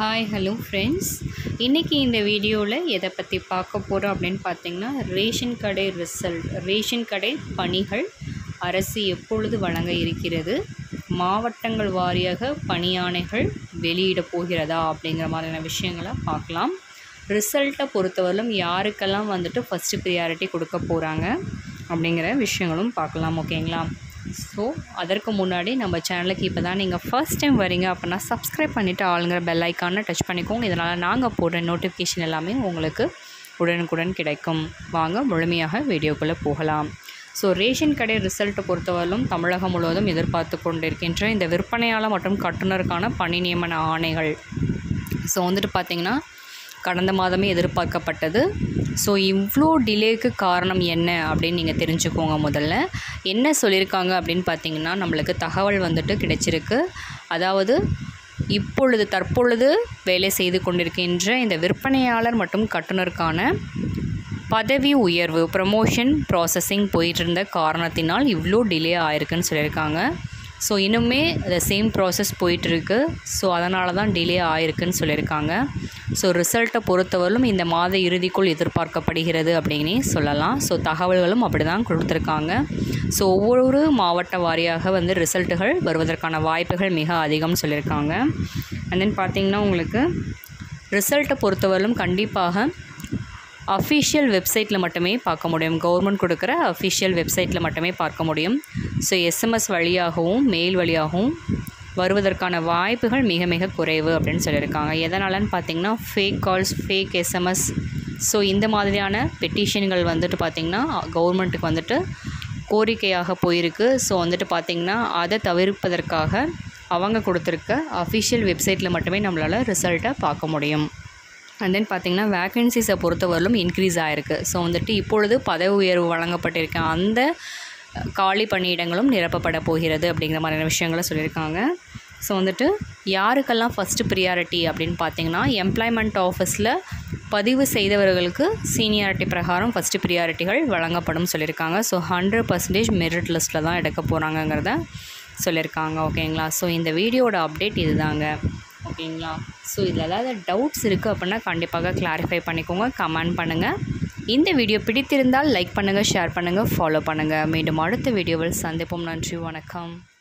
hi hello friends இன்றைக்கி இந்த வீடியோவில் எதை பற்றி பார்க்க போகிறோம் அப்படின்னு பார்த்தீங்கன்னா ரேஷன் கடை ரிசல்ட் ரேஷன் கடை பணிகள் அரசு எப்பொழுது வழங்க இருக்கிறது மாவட்டங்கள் வாரியாக பணியாணைகள் வெளியிட போகிறதா அப்படிங்கிற மாதிரியான விஷயங்களை பார்க்கலாம் ரிசல்ட்டை பொறுத்தவரையிலும் யாருக்கெல்லாம் வந்துட்டு ஃபஸ்ட்டு ப்ரியாரிட்டி கொடுக்க போகிறாங்க அப்படிங்கிற விஷயங்களும் பார்க்கலாம் ஓகேங்களா ஸோ அதற்கு முன்னாடி நம்ம சேனலுக்கு இப்போ தான் நீங்கள் ஃபர்ஸ்ட் டைம் வரீங்க அப்படின்னா சப்ஸ்கிரைப் பண்ணிவிட்டு ஆளுங்கிற பெல் ஐக்கானை டச் பண்ணிக்கோங்க இதனால் நாங்கள் போடுற நோட்டிஃபிகேஷன் எல்லாமே உங்களுக்கு உடனுக்குடன் கிடைக்கும் வாங்க முழுமையாக வீடியோக்குள்ளே போகலாம் ஸோ ரேஷன் கடை ரிசல்ட்டை பொறுத்தவரையிலும் தமிழகம் முழுவதும் எதிர்பார்த்து கொண்டிருக்கின்ற இந்த விற்பனையாளர் மற்றும் கட்டுநருக்கான பணி நியமன ஆணைகள் ஸோ வந்துட்டு பார்த்திங்கன்னா கடந்த மாதமே எதிர்பார்க்கப்பட்டது ஸோ இவ்வளோ டிலேக்கு காரணம் என்ன அப்படின்னு நீங்கள் தெரிஞ்சுக்கோங்க முதல்ல என்ன சொல்லியிருக்காங்க அப்படின்னு பார்த்தீங்கன்னா நம்மளுக்கு தகவல் வந்துட்டு கிடைச்சிருக்கு அதாவது இப்பொழுது தற்பொழுது வேலை செய்து கொண்டிருக்கின்ற இந்த விற்பனையாளர் மற்றும் கட்டுனருக்கான பதவி உயர்வு ப்ரமோஷன் ப்ராசஸிங் போயிட்டு இருந்த காரணத்தினால் இவ்வளோ டிலே ஆயிருக்குன்னு சொல்லியிருக்காங்க ஸோ இன்னுமே அந்த சேம் ப்ராசஸ் போயிட்டுருக்கு ஸோ அதனால தான் டிலே ஆயிருக்குன்னு சொல்லியிருக்காங்க ஸோ ரிசல்ட்டை பொறுத்தவரையிலும் இந்த மாத இறுதிக்குள் எதிர்பார்க்கப்படுகிறது அப்படின்னு சொல்லலாம் ஸோ தகவல்களும் அப்படி தான் கொடுத்துருக்காங்க ஸோ ஒவ்வொரு மாவட்ட வாரியாக வந்து ரிசல்ட்டுகள் வருவதற்கான வாய்ப்புகள் மிக அதிகம்னு சொல்லியிருக்காங்க அண்ட் தென் பார்த்திங்கன்னா உங்களுக்கு ரிசல்ட்டை பொறுத்தவரையிலும் கண்டிப்பாக அஃபிஷியல் வெப்சைட்டில் மட்டுமே பார்க்க முடியும் கவர்மெண்ட் கொடுக்குற அஃபிஷியல் வெப்சைட்டில் மட்டுமே பார்க்க முடியும் ஸோ எஸ்எம்எஸ் வழியாகவும் மெயில் வழியாகவும் வருவதற்கான வாய்ப்புகள் மிக மிக குறைவு அப்படின்னு சொல்லியிருக்காங்க எதனாலன்னு பார்த்தீங்கன்னா fake calls fake SMS so இந்த மாதிரியான பெட்டிஷன்கள் வந்துட்டு பார்த்திங்கன்னா கவர்மெண்ட்டுக்கு வந்துட்டு கோரிக்கையாக போயிருக்கு ஸோ வந்துட்டு பார்த்திங்கன்னா அதை தவிர்ப்பதற்காக அவங்க கொடுத்துருக்க அஃபிஷியல் வெப்சைட்டில் மட்டுமே நம்மளால் ரிசல்ட்டை பார்க்க முடியும் அண்ட் தென் பார்த்திங்கன்னா வேக்கன்சிஸை பொறுத்தவரையிலும் இன்க்ரீஸ் ஆகிருக்கு ஸோ வந்துட்டு இப்பொழுது பதவி உயர்வு வழங்கப்பட்டிருக்க அந்த காலி பணியிடங்களும் நிரப்பப்பட போகிறது அப்படிங்கிற மாதிரியான விஷயங்களை சொல்லியிருக்காங்க ஸோ வந்துட்டு யாருக்கெல்லாம் ஃபஸ்ட்டு ப்ரியாரிட்டி அப்படின்னு பார்த்தீங்கன்னா எம்ப்ளாய்மெண்ட் ஆஃபீஸில் பதிவு செய்தவர்களுக்கு சீனியாரிட்டி பிரகாரம் ஃபஸ்ட்டு ப்ரியாரிட்டிகள் வழங்கப்படும் சொல்லியிருக்காங்க ஸோ ஹண்ட்ரட் பர்சன்டேஜ் மெரிட் லிஸ்ட்டில் தான் எடுக்க போகிறாங்கங்கிறத சொல்லியிருக்காங்க ஓகேங்களா ஸோ இந்த வீடியோட அப்டேட் இதுதாங்க ஓகேங்களா ஸோ இதில் ஏதாவது டவுட்ஸ் இருக்குது அப்படின்னா கண்டிப்பாக கிளாரிஃபை பண்ணிக்கோங்க கமெண்ட் பண்ணுங்கள் இந்த வீடியோ பிடித்திருந்தால் லைக் பண்ணுங்கள் ஷேர் பண்ணுங்கள் ஃபாலோ பண்ணுங்கள் மீண்டும் அடுத்த வீடியோவில் சந்திப்போம் நன்றி வணக்கம்